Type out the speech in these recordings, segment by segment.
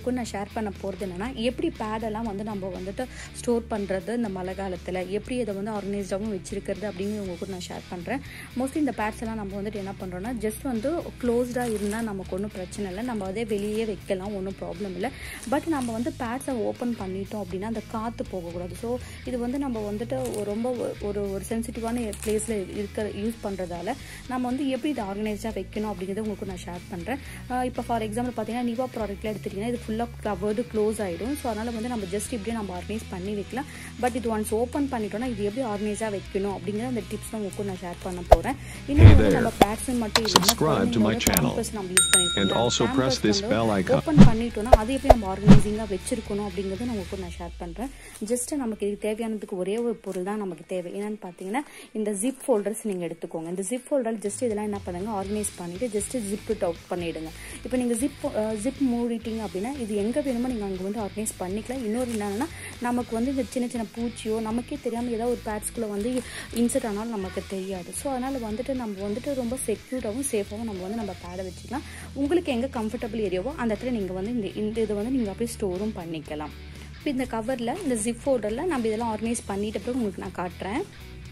உங்க கூட நான் ஷேர் பண்ண போகிறது என்னென்னா எப்படி பேடெல்லாம் வந்து நம்ம வந்துட்டு ஸ்டோர் பண்ணுறது இந்த மழை காலத்தில் எப்படி இதை வந்து ஆர்கனைஸ்டாகவும் வச்சிருக்கிறது அப்படின்னு உங்க கூட நான் ஷேர் பண்ணுறேன் மோஸ்ட்லி இந்த பேட்ஸ் எல்லாம் நம்ம வந்துட்டு என்ன பண்ணுறோம்னா ஜஸ்ட் வந்து க்ளோஸ்டாக இருந்தால் நமக்கு ஒன்றும் பிரச்சனை இல்லை நம்ம அதே வெளியே வைக்கலாம் ஒன்றும் ப்ராப்ளம் இல்லை பட் நம்ம வந்து பேட்ஸை ஓப்பன் பண்ணிட்டோம் அப்படின்னா அந்த காற்று போகக்கூடாது ஸோ இது வந்து நம்ம வந்துட்டு ஒரு ரொம்ப ஒரு ஒரு சென்சிட்டிவான பிளேஸில் இருக்கிற யூஸ் பண்ணுறதால நம்ம வந்து எப்படி இதை ஆர்கனைஸ்டாக வைக்கணும் அப்படிங்கிறத உங்களுக்கு நான் ஷேர் பண்ணுறேன் இப்போ ஃபார் எக்ஸாம்பிள் பார்த்தீங்கன்னா நிவா ப்ராடக்ட்டில் எடுத்துட்டிங்கன்னா இது ஃபுல்லாக கவர்டு க்ளோஸ் ஆகிடும் ஸோ அதனால் வந்து நம்ம ஜஸ்ட் இப்படியே நம்ம ஆர்கனைஸ் பண்ணி வைக்கலாம் பட் இது ஒன்ஸ் ஓப்பன் பண்ணிட்டோம்னா இது எப்படி ஆர்கனைஸாக வைக்கணும் அப்படிங்கிற அந்த டிப்ஸ் தான் உங்களுக்கு நான் ஷேர் பண்ண போகிறேன் இன்னும் வந்து நம்ம பேட்ஸ் மட்டும் Subscribe to my channel. நம்ம யூஸ் பண்ணிருக்கோம் And also press this bell icon. Open பண்ணிட்டோம்னா அது எப்படி நம்ம ஆர்கனைசிங்காக வச்சிருக்கணும் அப்படிங்கிறது நான் உங்களுக்கு நான் ஷேர் பண்ணுறேன் ஜஸ்ட் நமக்கு இதுக்கு தேவையானதுக்கு ஒரே ஒரு பொருள் தான் நமக்கு தேவை என்னன்னு பார்த்தீங்கன்னா இந்த ஜிப் ஃபோல்டர்ஸ் நீங்கள் எடுத்துக்கோங்க இந்த ஜிப் ஃபோல்டர் ஜஸ்ட் இதெல்லாம் என்ன பண்ணுங்க ஆர்கனைஸ் பண்ணிட்டு ஜஸ்ட் ஜிப் இட் அவுட் பண்ணிடுங்க இப்போ நீங்கள் ஜிப் ஜிப் மூடிட்டீங்க அப்படின்னா இது எங்கே வேணுமோ நீங்கள் அங்கே வந்து ஆர்கனைஸ் பண்ணிக்கலாம் இன்னொரு என்னன்னா நமக்கு வந்து இந்த சின்ன சின்ன பூச்சியோ நமக்கே தெரியாமல் ஏதாவது ஒரு பேட்ஸ்குள்ளே வந்து இன்சர்ட் ஆனாலும் நமக்கு தெரியாது ஸோ அதனால் வந்துட்டு நம்ம வந்துட்டு ரொம்ப செக்யூர்டாகவும் சேஃபாகவும் நம்ம வந்து நம்ம பேடை வச்சுக்கலாம் உங்களுக்கு எங்கே கம்ஃபர்டபுள் ஏரியாவோ அந்த இடத்துல நீங்கள் வந்து இந்த இந்த இதை வந்து நீங்கள் அப்படியே ஸ்டோரும் பண்ணிக்கலாம் இப்போ இந்த கவரில் இந்த ஜிப் ஃபோல்டரில் நம்ம இதெல்லாம் ஆர்கனைஸ் பண்ணிட்ட பிறகு உங்களுக்கு நான் காட்டுறேன்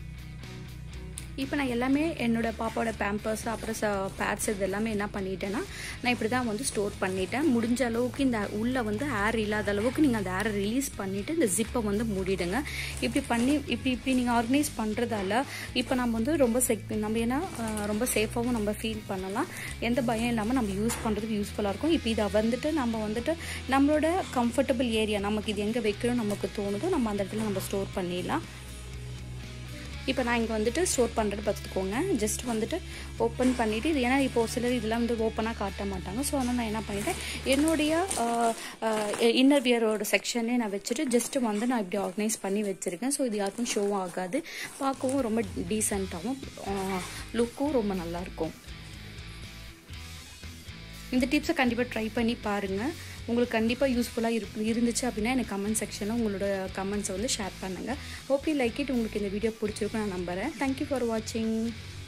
இப்போ நான் எல்லாமே என்னோட பாப்பாவோட பேம்பர்ஸ் அப்புறம் ச பேட்ஸ் இது எல்லாமே என்ன பண்ணிட்டேன்னா நான் இப்படி தான் வந்து ஸ்டோர் பண்ணிட்டேன் முடிஞ்ச அளவுக்கு இந்த உள்ளே வந்து ஏர் இல்லாத அளவுக்கு நீங்கள் அந்த ஏரை ரிலீஸ் பண்ணிவிட்டு இந்த ஜிப்பை வந்து மூடிடுங்க இப்படி பண்ணி இப்படி இப்படி நீங்கள் ஆர்கனைஸ் பண்ணுறதால இப்போ நம்ம வந்து ரொம்ப செக் நம்ம ஏன்னா அஹ், ரொம்ப சேஃபாகவும் நம்ம ஃபீல் பண்ணலாம் எந்த பயம் இல்லாமல் நம்ம யூஸ் பண்ணுறதுக்கு யூஸ்ஃபுல்லாக இருக்கும் இப்போ இதை வந்துட்டு நம்ம வந்துட்டு நம்மளோட கம்ஃபர்டபுள் ஏரியா நமக்கு இது எங்கே வைக்கணும் நமக்கு தோணுதோ நம்ம அந்த இடத்துல நம்ம ஸ்டோர் பண்ணிடலாம் இப்போ நான் இங்கே வந்துட்டு ஸ்டோர் பண்ணுறது பார்த்துக்கோங்க ஜஸ்ட் வந்துட்டு ஓப்பன் பண்ணிவிட்டு இது ஏன்னா இப்போ ஒரு சிலர் இதெல்லாம் வந்து ஓப்பனாக காட்ட மாட்டாங்க ஸோ அதனால் நான் என்ன பண்ணிட்டேன் என்னுடைய இன்னர் வியரோட செக்ஷனே நான் வச்சுட்டு ஜஸ்ட் வந்து நான் இப்படி ஆர்கனைஸ் பண்ணி வச்சுருக்கேன் ஸோ இது யாருக்கும் ஷோவும் ஆகாது பார்க்கவும் ரொம்ப டீசெண்டாகவும் லுக்கும் ரொம்ப நல்லாயிருக்கும் இந்த டிப்ஸை கண்டிப்பாக ட்ரை பண்ணி பாருங்கள் உங்களுக்கு கண்டிப்பாக யூஸ்ஃபுல்லாக இருக்கு இருந்துச்சு அப்படின்னா எனக்கு கமெண்ட் செக்ஷனில் உங்களோட கமெண்ட்ஸை வந்து ஷேர் பண்ணுங்கள் ஹோப் யூ லைக் இட் உங்களுக்கு இந்த வீடியோ பிடிச்சிருக்கும் நான் நம்புகிறேன் தேங்க்யூ ஃபார் வாட்சிங்